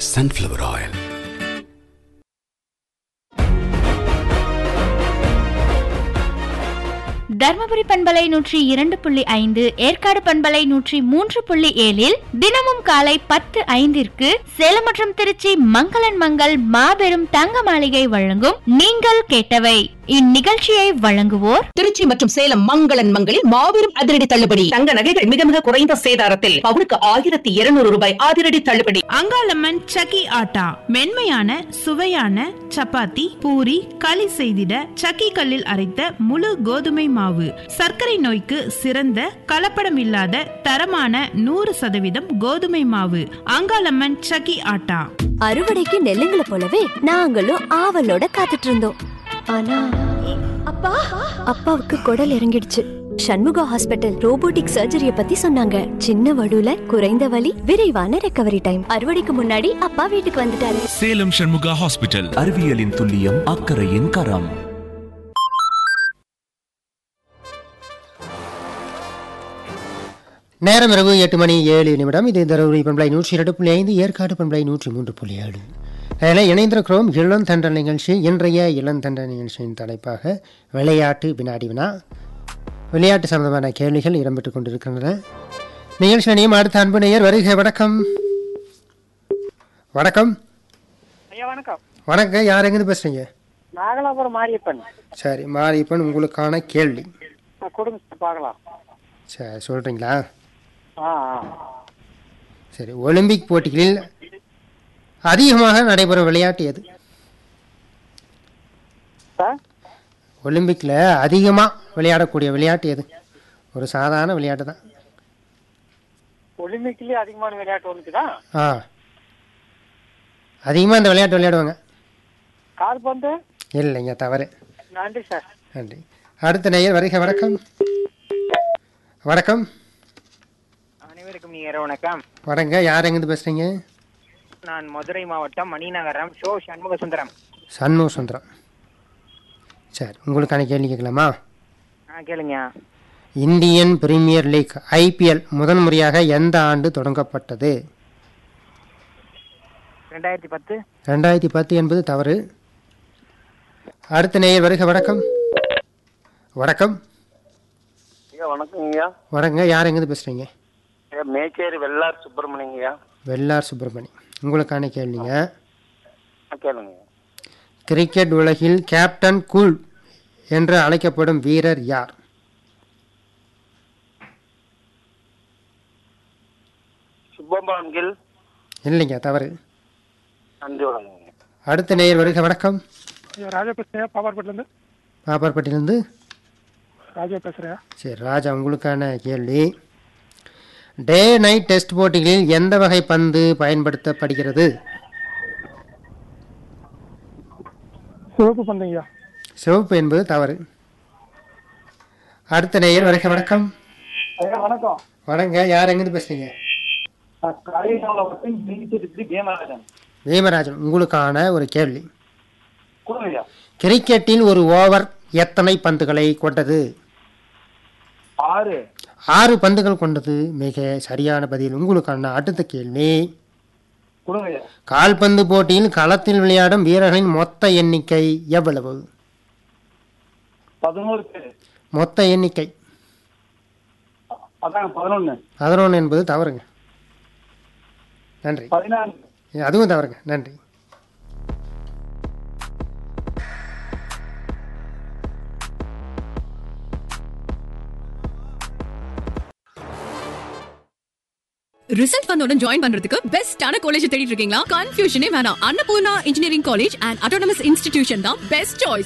sunflower oil. Dharmapuri பண்பலை நூற்றி இரண்டு புள்ளி ஐந்து ஏற்காடு பண்பலை நூற்றி மூன்று புள்ளி ஏழில் தினமும் காலை பத்து ஐந்திற்கு சேலம் மற்றும் திருச்சி மங்களன் மங்கள் மாபெரும் தங்க மாளிகை வழங்கும் நீங்கள் கேட்டவை இந்நிகழ்ச்சியை வழங்குவோர் திருச்சி மற்றும் சேலம் மங்களன் மங்களில் மாபெரும் அதிரடி தள்ளுபடி தங்க நகைகள் மிக மிக குறைந்த சேதாரத்தில் பவுனுக்கு ஆயிரத்தி இருநூறு ரூபாய் அதிரடி தள்ளுபடி அங்காளம்மன் சக்கி ஆட்டா மென்மையான சுவையான சப்பாத்தி பூரி களி செய்திட சக்கி கல்லில் அரைத்த முழு கோதுமை மாவு சர்க்கரை நோய்க்கு சிறந்த கலப்படம் இல்லாத தரமான நூறு சதவீதம் கோதுமை மாவு அங்காளம்மன் சக்கி ஆட்டா அறுவடைக்கு நெல்லுங்களை போலவே நாங்களும் ஆவலோட காத்துட்டு இருந்தோம் ஆனா அப்பா அப்பாவுக்கு குடல் இறங்கிடுச்சு சண்முகா ஹாஸ்பிட்டல் ரோபோட்டிக் சர்ஜரிய பத்தி சொன்னாங்க சின்ன வடுல குறைந்த வலி விரைவான ரெக்கவரி டைம் அறுவடைக்கு முன்னாடி அப்பா வீட்டுக்கு வந்துட்டாரு சேலம் சண்முகா ஹாஸ்பிட்டல் அறிவியலின் துல்லியம் அக்கறையின் கரம் நேரம் இரவு எட்டு மணி ஏழு நிமிடம் இது தருமபுரி பண்பலை நூற்றி இரண்டு புள்ளி ஐந்து ஏற்காடு பண்பலை நூற்றி மூன்று புள்ளி ஏழு அதில் இணைந்திருக்கிறோம் இளந்தண்டல் நிகழ்ச்சி இன்றைய இளந்தண்டல் நிகழ்ச்சியின் தலைப்பாக விளையாட்டு வினாடி வினா விளையாட்டு சம்பந்தமான கேள்விகள் இடம்பெற்றுக் கொண்டிருக்கின்றன நிகழ்ச்சி அணியும் அடுத்த அன்பு நேயர் வருகை வணக்கம் வணக்கம் ஐயா வணக்கம் வணக்கம் யார் எங்கேருந்து பேசுறீங்க நாகலாபுரம் மாரியப்பன் சரி மாரியப்பன் உங்களுக்கான கேள்வி நான் குடும்பத்தை பார்க்கலாம் சரி சொல்கிறீங்களா ஆ ஆ சரி ஒலிம்பிக் போட்டிகளில் அதிகமாக நடைபெறும் விளையாட்டு எது சார் ஒலிம்பிக்கில் அதிகமாக விளையாடக்கூடிய விளையாட்டு எது ஒரு சாதாரண விளையாட்டு தான் ஒலிம்பிக்லயே அதிகமான விளையாட்டு ஒன்றுக்குதா ஆ அதிகமாக இந்த விளையாட்டு விளையாடுவாங்க கால்பந்து இல்லைங்க தவறு நன்றி சார் நன்றி அடுத்த நேயர் வருகை வணக்கம் வணக்கம் அனைவருக்கும் நீங்க வணக்கம் வணங்க யார் எங்கேருந்து பேசுகிறீங்க நான் மதுரை மாவட்டம் மணிநகரம் ஷோ சண்முக சுந்தரம் சண்முக சுந்தரம் சரி உங்களுக்கான கேள்வி கேட்கலாமா ஆ கேளுங்க இந்தியன் பிரீமியர் லீக் ஐபிஎல் முதன் முறையாக எந்த ஆண்டு தொடங்கப்பட்டது ரெண்டாயிரத்தி பத்து ரெண்டாயிரத்தி பத்து என்பது தவறு அடுத்த நேயர் வருக வணக்கம் வணக்கம் ஐயா வணக்கங்கய்யா வணங்க யார் எங்கேருந்து பேசுகிறீங்க ஐயா மேச்சேரி வெள்ளார் சுப்பிரமணியங்கய்யா வெள்ளார் சுப்பிரமணி உங்களுக்கான கேள்விங்க ஆ, கேளுங்க கிரிக்கெட் உலகில் கேப்டன் கூல் என்று அழைக்கப்படும் வீரர் யார் சுப்பம்பலம் கில் இல்லைங்க தவறு நன்றி வணக்கங்க அடுத்த நேயர் வருக வணக்கம் ராஜா பேசுறேன் பாப்பார்பட்டிலேருந்து பாப்பார்பட்டியிலிருந்து ராஜா பேசுறேன் சரி ராஜா உங்களுக்கான கேள்வி டே நைட் டெஸ்ட் போட்டிகளில் எந்த வகை பந்து பயன்படுத்தப்படுகிறது சிவப்பு பந்தங்கய்யா சிவப்பு என்பது தவறு அடுத்த நேயர் வருக வணக்கம் ஐயா வணக்கம் வணங்க யார் எங்கேருந்து பேசுறீங்க நான் கலைஞாவில் வந்து கேமராஜன் பீமராஜன் உங்களுக்கான ஒரு கேள்வி கொடுங்கய்யா கிரிக்கெட்டில் ஒரு ஓவர் எத்தனை பந்துகளை கொண்டது ஆறு ஆறு பந்துகள் கொண்டது மிக சரியான பதில் உங்களுக்கான அடுத்த கேள்வி கொடுங்கய்யா கால்பந்து போட்டியில் களத்தில் விளையாடும் வீரர்களின் மொத்த எண்ணிக்கை எவ்வளவு பதினோரு பேர் மொத்த எண்ணிக்கை அதாங்க பதினொன்று பதினொன்று என்பது தவறுங்க நன்றி பதினாறு அதுவும் தவறுங்க நன்றி ரிசல்ட் வந்தோட ஜாயின் பண்றதுக்கு பெஸ்டான காலேஜ் தேடிட்டு இருக்கீங்களா கன்ஃபியூஷனே வேணாம் Annapoorna engineering college and autonomous institution தான் பெஸ்ட் சாய்ஸ்